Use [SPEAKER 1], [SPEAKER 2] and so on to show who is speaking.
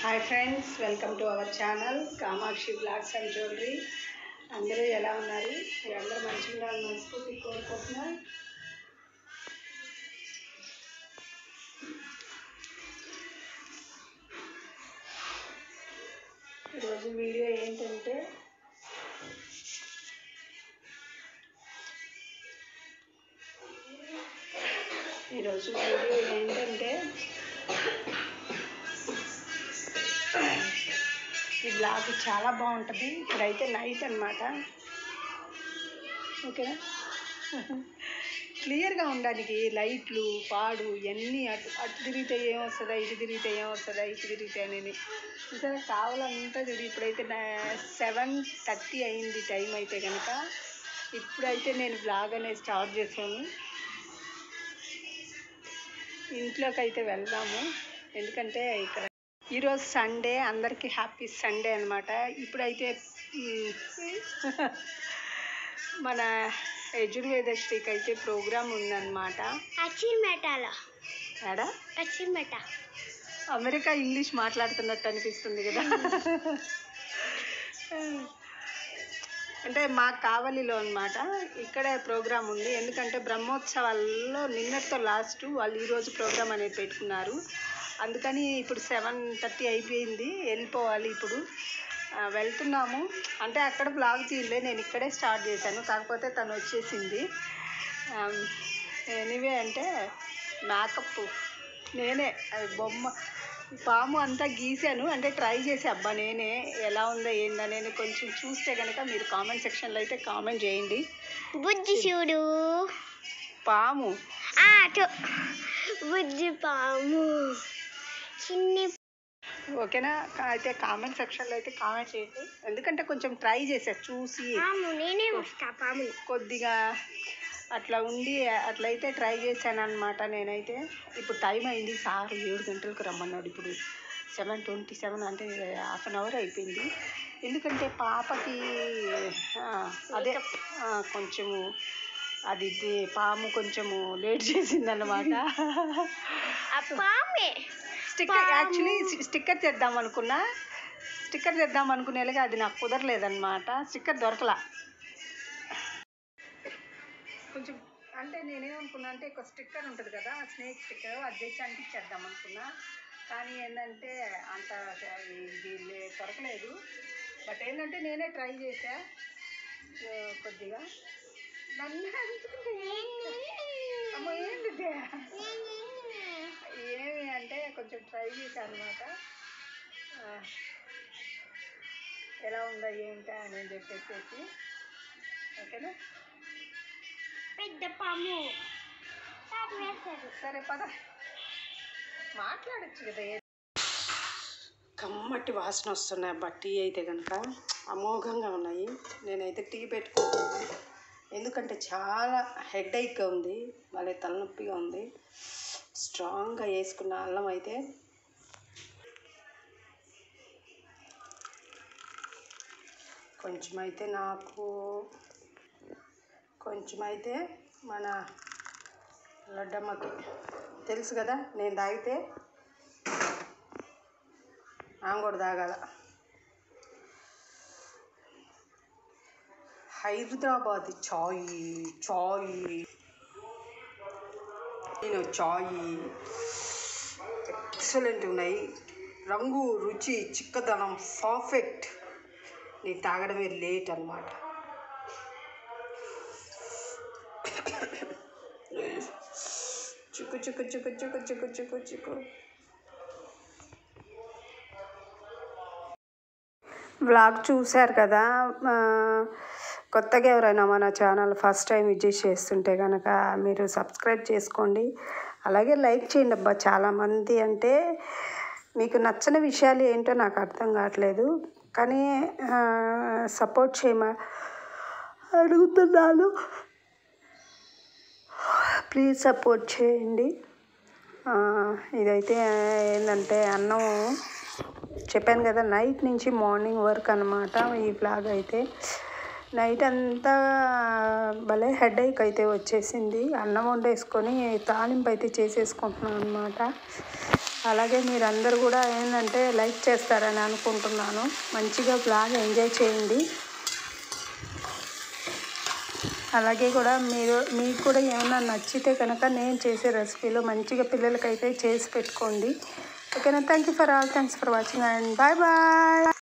[SPEAKER 1] Hi friends welcome to our channel Kamakshi blogs and jewellery అందరూ ఎలా ఉన్నారు మీరందరూ మంచిగా ఉండాలని మనస్ఫూర్తి కోరుకుంటున్నా ఈరోజు వీడియో ఏంటంటే ఈరోజు వీడియో ఏంటంటే ఈ బ్లాగ్ చాలా బాగుంటుంది ఇప్పుడైతే నైట్ అనమాట ఓకేనా క్లియర్గా ఉండడానికి లైట్లు పాడు ఇవన్నీ అటు అటు తిరిగితే ఏమొస్తుందా ఇటు తిరిగితే ఏమొస్తుందా ఇటు తిరిగితే అనేది సరే కావాలంతా చూడు ఇప్పుడైతే సెవెన్ థర్టీ అయింది టైం అయితే కనుక ఇప్పుడైతే నేను బ్లాగ్ అనేది స్టార్ట్ చేశాను ఇంట్లోకి అయితే వెళ్దాము ఎందుకంటే ఇక్కడ ఈరోజు సండే అందరికీ హ్యాపీ సండే అనమాట ఇప్పుడైతే మ్, మన యజుర్వేదశ్రీకి అయితే ప్రోగ్రామ్ ఉందన్నమాట
[SPEAKER 2] అచ్చిమెటాల
[SPEAKER 1] ఎడా
[SPEAKER 2] అచ్చిమెట
[SPEAKER 1] అమెరికా ఇంగ్లీష్ మాట్లాడుతున్నట్టు అనిపిస్తుంది కదా అంటే మా కావలిలో అనమాట ఇక్కడే ప్రోగ్రామ్ ఉంది ఎందుకంటే బ్రహ్మోత్సవాల్లో నిన్నటితో లాస్ట్ వాళ్ళు ఈరోజు ప్రోగ్రామ్ అనేది పెట్టుకున్నారు అందుకని ఇప్పుడు సెవెన్ థర్టీ అయిపోయింది వెళ్ళిపోవాలి ఇప్పుడు ఆ, వెళ్తున్నాము అంటే అక్కడ బ్లాగ్ తీయలే నేను ఇక్కడే స్టార్ట్ చేశాను కాకపోతే తను వచ్చేసింది ఎనీవే అంటే మేకప్ నేనే అది బొమ్మ పాము అంతా గీశాను అంటే ట్రై చేసి అబ్బా నేనే ఎలా ఉందో ఏందనేది కొంచెం చూస్తే కనుక మీరు కామెంట్ సెక్షన్లో అయితే కామెంట్ చేయండి
[SPEAKER 2] బుజ్జి చూడు
[SPEAKER 1] పాము
[SPEAKER 2] ఆ, చూ- బుజ్జి పాము చిన్ని
[SPEAKER 1] ఓకేనా కా- అయితే కామెంట్ సెక్షన్లో అయితే కామెంట్ చేయండి ఎందుకంటే కొంచెం ట్రై చేసా చూసి
[SPEAKER 2] పాము నేనే వస్తా పాము
[SPEAKER 1] కొద్దిగా అట్లా ఉండి అట్లయితే ట్రై చేశాను అనమాట నేనైతే ఇప్పుడు టైం అయింది సార్ ఏడు గంటలకు రమ్మన్నాడు ఇప్పుడు సెవెన్ ట్వంటీ సెవెన్ అంటే హాఫ్ అన్ అవర్ అయిపోయింది ఎందుకంటే పాపకి ఆ, అదే ఆ, కొంచెము అది ఇది పాము కొంచెము లేట్ చేసిందన్నమాట
[SPEAKER 2] ఆ పామే
[SPEAKER 1] స్టిక్కర్ యాక్చువల్లీ స్టిక్కర్ తెద్దాం అనుకున్నా స్టిక్కర్ తెద్దాం అనుకునేలాగా అది నాకు కుదరలేదన్నమాట స్టిక్కర్ దొరకలా కొంచెం అంటే నేనేమనుకున్నా అంటే ఒక స్టిక్కర్ ఉంటుంది కదా స్నేక్ స్టిక్కర్ అది తెచ్చి అంటించేద్దాం అనుకున్నా కానీ ఏంటంటే అంత ఇది లే- దొరకలేదు బట్ ఏంటంటే నేనే ట్రై చేసా ఆ, కొద్దిగా నన్ను అంటుకుంటే అమ్మ ఏంటి ఇది? ఏమి అంటే కొంచెం ట్రై చేశాను అనమాట ఎలా ఉందా ఏంటా అని చెప్పేసి ఓకేనా
[SPEAKER 2] పెద్ద పాము తాడు వేస్తాడు
[SPEAKER 1] సరే పద మాట్లాడచ్చు కదా ఏ- కమ్మటి వాసన వస్తున్నాయి బట్ టీ అయితే కనుక అమోఘంగా ఉన్నాయి నేనైతే టీ పెట్టుకుంటున్నాను ఎందుకంటే చాలా హెడేక్గా ఉంది భలే తలనొప్పిగా ఉంది స్ట్రాంగ్గా వేసుకున్న అల్లం అయితే కొంచెం అయితే నాకు కొంచెం అయితే మన లడ్డమ్మకి తెలుసు కదా నేను తాగితే ఆమె కూడా తాగాల హైదరాబాద్ చాయ్ చాయ్ నేను చాయ్ ఎక్సలెంట్ ఉన్నాయి రంగు రుచి చిక్కదనం పర్ఫెక్ట్ నేను తాగడమే లేట్ అన్నమాట చిక్కు చిక్కు చిక్కు చిక్కు చిక్కు చిక్కు చిక్కు వ్లాగ్ చూశారు కదా ఆ, కొత్తగా ఎవరైనా మన ఛానల్ ఫస్ట్ టైం విజిట్ చేస్తుంటే కనుక మీరు సబ్స్క్రైబ్ చేసుకోండి అలాగే లైక్ చేయండి అబ్బా చాలామంది అంటే మీకు నచ్చని విషయాలు ఏంటో నాకు అర్థం కావట్లేదు కానీ సపోర్ట్ చేయమ అడుగుతున్నాను ప్లీజ్ సపోర్ట్ చేయండి ఆ, ఇదైతే ఏంటంటే అన్నం చెప్పాను కదా నైట్ నుంచి మార్నింగ్ వరకు అనమాట ఈ బ్లాగ్ అయితే నైట్ అంతా భలే హెడేక్ అయితే వచ్చేసింది అన్నం వండేసుకొని తాలింపు అయితే చేసేసుకుంటున్నాను అనమాట అలాగే మీరందరూ కూడా ఏంటంటే లైక్ చేస్తారని అనుకుంటున్నాను మంచిగా బ్లాగ్ ఎంజాయ్ చేయండి అలాగే కూడా మీరు మీకు కూడా ఏమైనా నచ్చితే కనుక నేను చేసే రెసిపీలు మంచిగా పిల్లలకైతే చేసి పెట్టుకోండి ఓకేనా thank you for all thanks for watching and bye bye